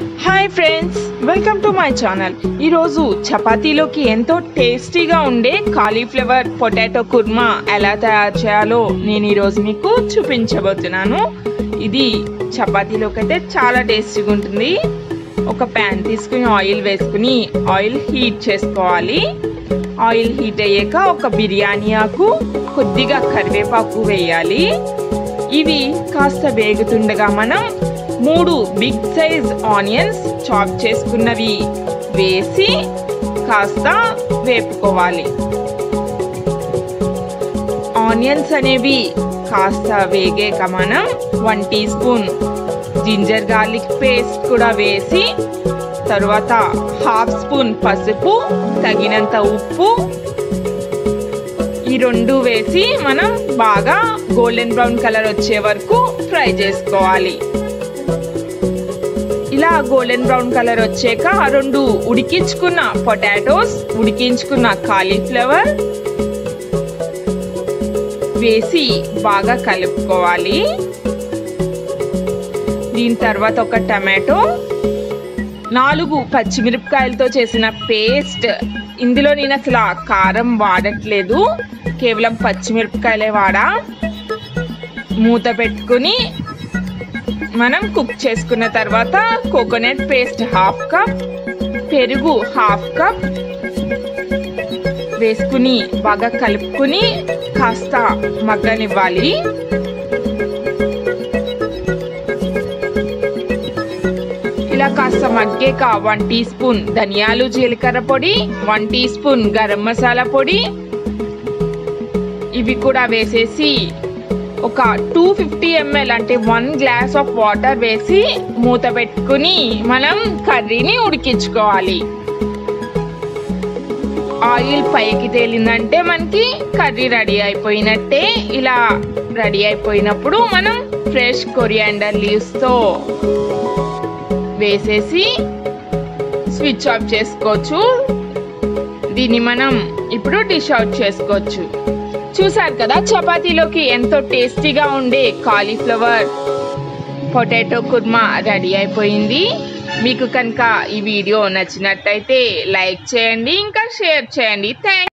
hi friends welcome to my channel ఈరోజు చపాతీలోకి ఎంతో టేస్టీగా ఉండే కాలీఫ్లవర్ పొటాటో కుర్మా ఎలా తయారు చేయాలో నేను ఈరోజు మీకు చూపించబోతున్నాను ఇది చపాతీలోకి అయితే చాలా టేస్టీగా ఉంటుంది ఒక ప్యాన్ తీసుకుని ఆయిల్ వేసుకుని ఆయిల్ హీట్ చేసుకోవాలి ఆయిల్ హీట్ అయ్యాక ఒక బిర్యానీ ఆకు కొద్దిగా కరివేపాకు వేయాలి ఇవి కాస్త వేగుతుండగా మనం మూడు బిగ్ సైజ్ ఆనియన్స్ చాప్ చేసుకున్నవి వేసి కాస్త వేపుకోవాలి ఆనియన్స్ అనేవి కాస్త వేగాక మనం one teaspoon ginger garlic paste కూడా వేసి తరువాత హాఫ్ స్పూన్ పసుపు తగినంత ఉప్పు ఈ రెండు వేసి మనం బాగా గోల్డెన్ బ్రౌన్ కలర్ వచ్చే వరకు ఫ్రై చేసుకోవాలి ఇలా గోల్డెన్ బ్రౌన్ కలర్ వచ్చాక ఆ రెండు ఉడికించుకున్న పొటాటోస్ ఉడికించుకున్న కాలీఫ్లవర్ వేసి బాగా కలుపుకోవాలి దీని తర్వాత ఒక టమాటో నాలుగు పచ్చిమిరపకాయలతో చేసిన పేస్ట్ ఇందులో నేను అసలు ఆ కారం వాడట్లేదు కేవలం పచ్చిమిరపకాయలే వాడా మూత పెట్టుకుని మనం కుక్ చేసుకున్న తర్వాత కోకోనట్ పేస్ట్ హాఫ్ కప్ పెరుగు హాఫ్ కప్ వేసుకుని బాగా కలుపుకుని కాస్త మగ్గనివ్వాలి ఇలా కాస్త మగ్గాక వన్ టీ స్పూన్ ధనియాలు జీలకర్ర పొడి one teaspoon garam masala పొడి ఇవి కూడా వేసేసి ఒక టూ ఫిఫ్టీ ఎంఎల్ అంటే వన్ గ్లాస్ ఆఫ్ వాటర్ వేసి మూత పెట్టుకుని మనం కర్రీని ఉడికించుకోవాలి ఆయిల్ పైకి తేలిందంటే మనకి కర్రీ రెడీ అయిపోయినట్టే ఇలా రెడీ అయిపోయినప్పుడు మనం ఫ్రెష్ కొరియాండర్ లీవ్స్తో వేసేసి స్విచ్ ఆఫ్ చేసుకోవచ్చు దీన్ని మనం ఇప్పుడు డిష్ అవుట్ చేసుకోవచ్చు చూసారు కదా చపాతీలోకి ఎంతో టేస్టీగా ఉండే కాలీఫ్లవర్ పొటాటో కుర్మా రెడీ అయిపోయింది మీకు కనుక ఈ వీడియో నచ్చినట్టయితే లైక్ చేయండి ఇంకా షేర్ చేయండి థ్యాంక్